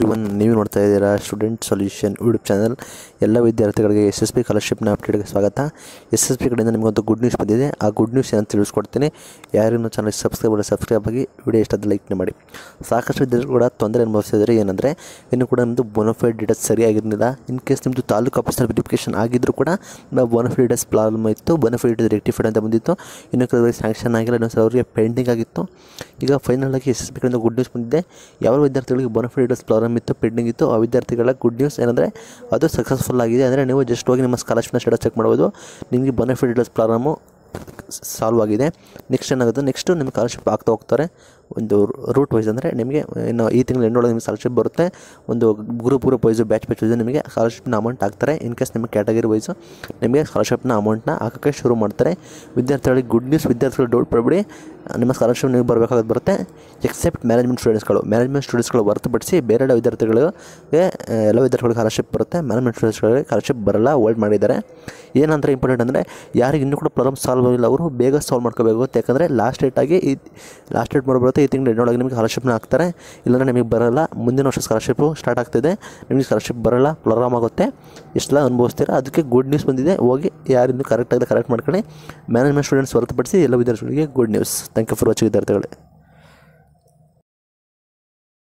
one ನೀವು ನೋಡ್ತಾ ಇದ್ದೀರಾ ಸ್ಟೂಡೆಂಟ್ ಸೊಲ್ಯೂಷನ್ ಯೂಟ್ಯೂಬ್ ಚಾನಲ್ ಎಲ್ಲ ವಿದ್ಯಾರ್ಥಿಗಳಿಗೆ ಎಸ್ ಎಸ್ ಪಿ ಸ್ಕಾಲರ್ಶಿಪ್ನ ಅಪ್ಡೇಟ್ಗೆ ಸ್ವಾಗತ ಎಸ್ ಎಸ್ ಪಿ ಕಡೆಯಿಂದ ನಿಮಗೊಂದು ಗುಡ್ ನ್ಯೂಸ್ ಬಂದಿದೆ ಆ ಗುಡ್ ನ್ಯೂಸ್ ಏನಂತ ತಿಳಿಸ್ಕೊಡ್ತೀನಿ ಯಾರಿನ್ನೂ ಚಾನಲ್ ಸಬ್ಸ್ಕ್ರೈಬ್ ಮಾಡಿ ಸಬ್ಸ್ಕ್ರೈಬ್ ಆಗಿ ವಿಡಿಯೋ ಇಷ್ಟದ ಲೈಕ್ನ ಮಾಡಿ ಸಾಕಷ್ಟು ವಿದ್ಯಾರ್ಥಿಗಳು ಕೂಡ ತೊಂದರೆ ಅನುಭವಿಸಿದರೆ ಏನಂದರೆ ಇನ್ನು ಕೂಡ ನಿಮ್ಮದು ಬೋನಫೈಡ್ ಡೀಟೇಲ್ಸ್ ಸರಿಯಾಗಿರಲಿಲ್ಲ ಇನ್ ಕೇಸ್ ನಿಮ್ಮದು ತಾಲೂಕು ಆಫೀಸರ್ ವೆರಿಫಿಕೇಷನ್ ಆಗಿದ್ದರೂ ಕೂಡ ಬೋನಫೈಡ್ ಡೀಟೇಲ್ಸ್ ಪ್ರಾಬ್ಲಮ್ ಇತ್ತು ಬೋನಫೈಡ್ ಡೀಟೇಲ್ಸ್ ರೆಕ್ಟಿಫೈಡ್ ಅಂತ ಬಂದಿತ್ತು ಇನ್ನು ಕೆಲವರಿಗೆ ಸ್ಯಾಂಕ್ಷನ್ ಆಗಿಲ್ಲ ಇನ್ನೊಂದು ಸಲ ಅವರಿಗೆ ಪೆಂಡಿಂಗ್ ಆಗಿತ್ತು ಈಗ ಫೈನಲ್ ಆಗಿ ಎಸ್ ಎಸ್ ಪಿ ಕಡೆಯಿಂದ ಗುಡ್ ನ್ಯೂಸ್ ಬಂದಿದೆ ಯಾವ ವಿದ್ಯಾರ್ಥಿಗಳಿಗೆ ಬೋನಫೈಡ್ ಡೀಟೇಲ್ಸ್ ಪ್ರಾಬ್ಲಮ್ ಇತ್ತು ಪೆಂಡಿಂಗ್ ಇತ್ತು ಆ ವಿದ್ಯಾರ್ಥಿಗಳ ಗುಡ್ ನ್ಯೂಸ್ ಏನಂದರೆ ಅದು ಸಕ್ಸಸ್ಫುಲ್ ಆಗಿದೆ ಅಂದರೆ ನೀವು ಜಸ್ಟ್ ಹೋಗಿ ನಿಮ್ಮ ಸ್ಕಾಲರ್ಶಿಪ್ನ ಸ್ಟೇಟಸ್ ಚೆಕ್ ಮಾಡ್ಬೋದು ನಿಮಗೆ ಬೋನಫೈಡ್ ಡೀಟೇಲ್ಸ್ ಪ್ರಾಬ್ಲಮು ಸಾಲ್ವ್ ಆಗಿದೆ ನೆಕ್ಸ್ಟ್ ಏನಾಗುತ್ತೆ ನೆಕ್ಸ್ಟು ನಿಮಗೆ ಸ್ಕಾಲರ್ಶಿಪ್ ಆಗ್ತಾ ಹೋಗ್ತಾರೆ ಒಂದು ರೂಟ್ ವೈಸ್ ಅಂದರೆ ನಿಮಗೆ ಇನ್ನು ಈ ತಿಂಗಳು ಎಂಡೊಳಗೆ ನಿಮಗೆ ಸ್ಕಾಲರ್ಶಿಪ್ ಬರುತ್ತೆ ಒಂದು group group wise batch batch wise ನಿಮಗೆ ಸ್ಕಾಲರ್ಶಿಪ್ನ ಅಮೌಂಟ್ ಹಾಕ್ತಾರೆ ಇನ್ ಕೇಸ್ ನಿಮಗೆ ಕ್ಯಾಟಗರಿ ವೈಸು ನಿಮಗೆ ಸ್ಕಾಲರ್ಶಿಪ್ನ ಅಮೌಂಟ್ನ ಹಾಕೋಕ್ಕೆ ಶುರು ಮಾಡ್ತಾರೆ ವಿದ್ಯಾರ್ಥಿಗಳಿಗೆ ಗುಡ್ ನ್ಯೂಸ್ ವಿದ್ಯಾರ್ಥಿಗಳು ಡೌಟ್ ಪಡಬೇಡಿ ನಿಮ್ಮ ಸ್ಕಾಲರ್ಶಿಪ್ ನಿಮಗೆ ಬರಬೇಕಾಗಿ ಬರುತ್ತೆ ಎಕ್ಸೆಪ್ಟ್ ಮ್ಯಾನೇಜ್ಮೆಂಟ್ ಸ್ಟೂಡೆಂಟ್ಸ್ಗಳು ಮ್ಯಾನೇಜ್ಮೆಂಟ್ ಸ್ಟೂಡೆಂಟ್ಸ್ಗಳು ಹೊರತುಪಡಿಸಿ ಬೇರೆ ಎಲ್ಲ ವಿದ್ಯಾರ್ಥಿಗಳಿಗೆ ಎಲ್ಲ ವಿದ್ಯಾರ್ಥಿಗಳಿಗೆ ಸ್ಕಾಲರ್ಶಿಪ್ ಬರುತ್ತೆ ಮ್ಯಾನೇಜ್ಮೆಂಟ್ ಸ್ಟೂಡೆಂಟ್ಸ್ಗಳಿಗೆ ಸ್ಕಾಲರ್ಶಿಪ್ ಬರಲ್ಲ ಹೋಲ್ಡ್ ಮಾಡಿದ್ದಾರೆ ಏನಂದ್ರೆ ಇಂಪಾರ್ಟೆಂಟ್ ಅಂದರೆ ಯಾರಿಗೆ ಇನ್ನೂ ಕೂಡ ಪ್ರಾಬ್ಲಮ್ ಸಾಲ್ವ್ ಆಗಿಲ್ಲ ಅವರು ಬೇಗ ಸಾಲ್ವ್ ಮಾಡ್ಕೋಬೇಕು ಯಾಕಂದರೆ ಲಾಸ್ಟ್ ಡೇಟ್ ಆಗಿ ಈ ಲಾಸ್ಟ್ ಡೇಟ್ ಬರುತ್ತೆ ಈ ತಿಂಗಳು ಎಂಡೊಳಗೆ ನಿಮಗೆ ಸ್ಕಾಲರ್ಶಿಪ್ನ ಹಾಕ್ತಾರೆ ಇಲ್ಲಾಂದರೆ ನಿಮಗೆ ಬರಲ್ಲ ಮುಂದಿನ ವರ್ಷ ಸ್ಕಾಲರ್ಶಿಪ್ಪು ಸ್ಟಾರ್ಟ್ ಆಗ್ತಿದೆ ನಿಮಗೆ ಸ್ಕಾಲರ್ಶಿಪ್ ಬರಲ್ಲ ಪ್ರಾಬ್ಲಮ್ ಆಗುತ್ತೆ ಇಷ್ಟೆಲ್ಲ ಅನುಭವಿಸ್ತೀರಾ ಅದಕ್ಕೆ ಗುಡ್ ನ್ಯೂಸ್ ಬಂದಿದೆ ಹೋಗಿ ಯಾರಿಂದ ಕರೆಕ್ಟಾಗಿದೆ ಕರೆಕ್ಟ್ ಮಾಡ್ಕೊಳ್ಳಿ ಮ್ಯಾನೇಜ್ಮೆಂಟ್ ಸ್ಟೂಡೆಂಟ್ಸ್ ಹೊರತುಪಡಿಸಿ ಎಲ್ಲ ವಿದ್ಯಾರ್ಥಿಗಳಿಗೆ good news thank you for watching ವಿದ್ಯಾರ್ಥಿಗಳೇ